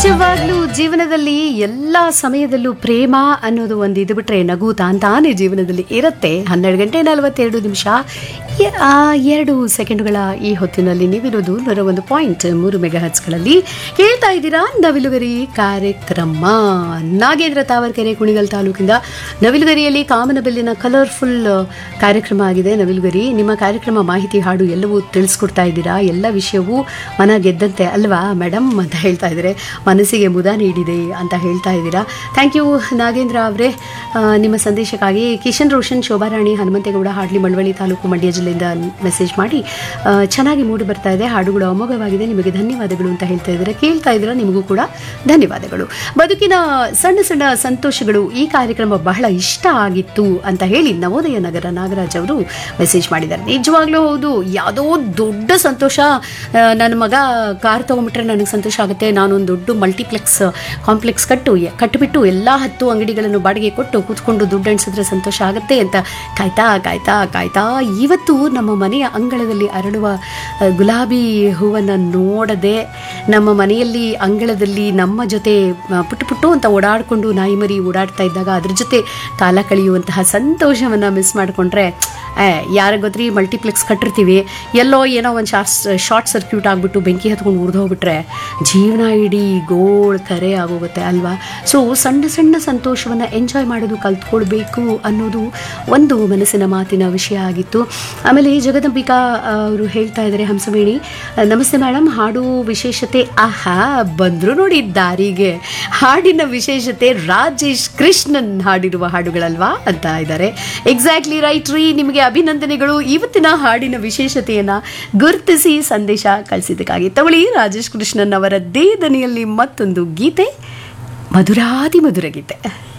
ನಿಜವಾಗ್ಲೂ ಜೀವನದಲ್ಲಿ ಎಲ್ಲ ಸಮಯದಲ್ಲೂ ಪ್ರೇಮ ಅನ್ನೋದು ಒಂದು ಇದು ಬಿಟ್ರೆ ನಗು ತಾಂತಾನೆ ಜೀವನದಲ್ಲಿ ಇರುತ್ತೆ ಹನ್ನೆರಡು ಗಂಟೆ ನಲವತ್ತೆರಡು ನಿಮಿಷ ಎ- ಆ ಎರಡು ಸೆಕೆಂಡುಗಳ ಈ ಹೊತ್ತಿನಲ್ಲಿ ನೀವಿರೋದು ನೂರ ಒಂದು ಪಾಯಿಂಟ್ ಮೂರು ಮೆಗಾ ಹಚ್ಗಳಲ್ಲಿ ಕೇಳ್ತಾ ಇದ್ದೀರಾ ನವಿಲುಗರಿ ಕಾರ್ಯಕ್ರಮ ನಾಗೇಂದ್ರ ತಾವರ್ಕೆರೆ ಕುಣಿಗಲ್ ತಾಲೂಕಿಂದ ನವಿಲುಗರಿಯಲ್ಲಿ ಕಾಮನಬಿಲ್ಲಿನ ಕಲರ್ಫುಲ್ ಕಾರ್ಯಕ್ರಮ ಆಗಿದೆ ನವಿಲುಗರಿ ನಿಮ್ಮ ಕಾರ್ಯಕ್ರಮ ಮಾಹಿತಿ ಹಾಡು ಎಲ್ಲವೂ ತಿಳಿಸ್ಕೊಡ್ತಾ ಇದ್ದೀರಾ ಎಲ್ಲ ವಿಷಯವೂ ಮನ ಗೆದ್ದಂತೆ ಅಲ್ವಾ ಮೇಡಮ್ ಅಂತ ಹೇಳ್ತಾ ಇದ್ದಾರೆ ಮನಸ್ಸಿಗೆ ಮುದ ನೀಡಿದೆ ಅಂತ ಹೇಳ್ತಾ ಇದ್ದೀರಾ ಥ್ಯಾಂಕ್ ಯು ನಾಗೇಂದ್ರ ಅವರೇ ಆ, ನಿಮ್ಮ ಸಂದೇಶಕ್ಕಾಗಿ ಕಿಶನ್ ರೋಷನ್ ಶೋಭಾರಾಣಿ ಹನುಮಂತೇಗೌಡ ಹಾಡ್ಲಿ ಮಳವಳ್ಳಿ ತಾಲೂಕು ಮಂಡ್ಯ ಜಿಲ್ಲೆಯಿಂದ ಮೆಸೇಜ್ ಮಾಡಿ ಆ, ಚೆನ್ನಾಗಿ ಮೂಡಿ ಬರ್ತಾ ಇದೆ ಹಾಡುಗಳು ಅಮೋಘವಾಗಿದೆ ನಿಮಗೆ ಧನ್ಯವಾದಗಳು ಅಂತ ಹೇಳ್ತಾ ಇದ್ದಾರೆ ಕೇಳ್ತಾ ಇದ್ದೀರಾ ನಿಮಗೂ ಕೂಡ ಧನ್ಯವಾದಗಳು ಬದುಕಿನ ಸಣ್ಣ ಸಣ್ಣ ಸಂತೋಷಗಳು ಈ ಕಾರ್ಯಕ್ರಮ ಬಹಳ ಇಷ್ಟ ಆಗಿತ್ತು ಅಂತ ಹೇಳಿ ನವೋದಯ ನಗರ ನಾಗರಾಜ್ ಅವರು ಮೆಸೇಜ್ ಮಾಡಿದ್ದಾರೆ ನಿಜವಾಗ್ಲೂ ಹೌದು ಯಾವುದೋ ದೊಡ್ಡ ಸಂತೋಷ ಆ, ನನ್ನ ಮಗ ಕಾರ್ ತೊಗೊಂಬಿಟ್ರೆ ನನಗೆ ಸಂತೋಷ ಆಗುತ್ತೆ ನಾನೊಂದು ದೊಡ್ಡ ಮಲ್ಟಿಪ್ಲೆಕ್ಸ್ ಕಾಂಪ್ಲೆಕ್ಸ್ ಕಟ್ಟು ಕಟ್ಟಿಬಿಟ್ಟು ಎಲ್ಲ ಹತ್ತು ಅಂಗಡಿಗಳನ್ನು ಬಾಡಿಗೆ ಕೊಟ್ಟು ಕೂತ್ಕೊಂಡು ದುಡ್ಡು ಎಣಿಸಿದ್ರೆ ಸಂತೋಷ ಆಗುತ್ತೆ ಅಂತ ಕಾಯ್ತಾ ಕಾಯ್ತಾ ಕಾಯ್ತಾ ಇವತ್ತು ನಮ್ಮ ಮನೆಯ ಅಂಗಳದಲ್ಲಿ ಅರಳುವ ಆ, ಗುಲಾಬಿ ಹೂವನ್ನು ನೋಡದೆ ನಮ್ಮ ಮನೆಯಲ್ಲಿ ಅಂಗಳದಲ್ಲಿ ನಮ್ಮ ಜೊತೆ ಆ, ಪುಟ್ಟು ಪುಟ್ಟು ಅಂತ ಓಡಾಡಿಕೊಂಡು ನಾಯಿ ಮರಿ ಓಡಾಡ್ತಾ ಇದ್ದಾಗ ಅದ್ರ ಜೊತೆ ಕಾಲ ಕಳೆಯುವಂತಹ ಸಂತೋಷವನ್ನು ಮಿಸ್ ಮಾಡಿಕೊಂಡ್ರೆ ಯಾರ ಗೊತ್ತ್ರಿ ಮಲ್ಟಿಪ್ಲೆಕ್ಸ್ ಕಟ್ಟಿರ್ತೀವಿ ಎಲ್ಲೋ ಏನೋ ಒಂದು ಶಾರ್ಟ್ ಶಾರ್ಟ್ ಸರ್ಕ್ಯೂಟ್ ಆಗಿಬಿಟ್ಟು ಬೆಂಕಿ ಹತ್ಕೊಂಡು ಉರಿದು ಹೋಗ್ಬಿಟ್ರೆ ಜೀವನ ಇಡೀ ಗೋಳ್ ಕರೆ ಆಗೋಗುತ್ತೆ ಅಲ್ವಾ ಸೊ ಸಣ್ಣ ಸಣ್ಣ ಸಂತೋಷವನ್ನು ಎಂಜಾಯ್ ಮಾಡೋದು ಕಲ್ತ್ಕೊಳ್ಬೇಕು ಅನ್ನೋದು ಒಂದು ಮನಸ್ಸಿನ ಮಾತಿನ ವಿಷಯ ಆಗಿತ್ತು ಆಮೇಲೆ ಜಗದಂಬಿಕಾ ಅವರು ಹೇಳ್ತಾ ಇದ್ದಾರೆ ಹಂಸವೇಣಿ ನಮಸ್ತೆ ಮೇಡಮ್ ಹಾಡು ವಿಶೇಷತೆ ಆಹಾ ಬಂದರು ನೋಡಿ ದಾರಿಗೆ ಹಾಡಿನ ವಿಶೇಷತೆ ರಾಜೇಶ್ ಕೃಷ್ಣನ್ ಹಾಡಿರುವ ಹಾಡುಗಳಲ್ವಾ ಅಂತ ಇದ್ದಾರೆ ಎಕ್ಸಾಕ್ಟ್ಲಿ ರೈಟ್ ರೀ ನಿಮಗೆ ಅಭಿನಂದನೆಗಳು ಇವತ್ತಿನ ಹಾಡಿನ ವಿಶೇಷತೆಯನ್ನ ಗುರುತಿಸಿ ಸಂದೇಶ ಕಳಿಸಿದ್ದಕ್ಕಾಗಿ ತಗೊಳ್ಳಿ ರಾಜೇಶ್ ಕೃಷ್ಣನ್ ಅವರ ದೇದನಿಯಲ್ಲಿ ಮತ್ತೊಂದು ಗೀತೆ ಮಧುರಾದಿ ಮಧುರ ಗೀತೆ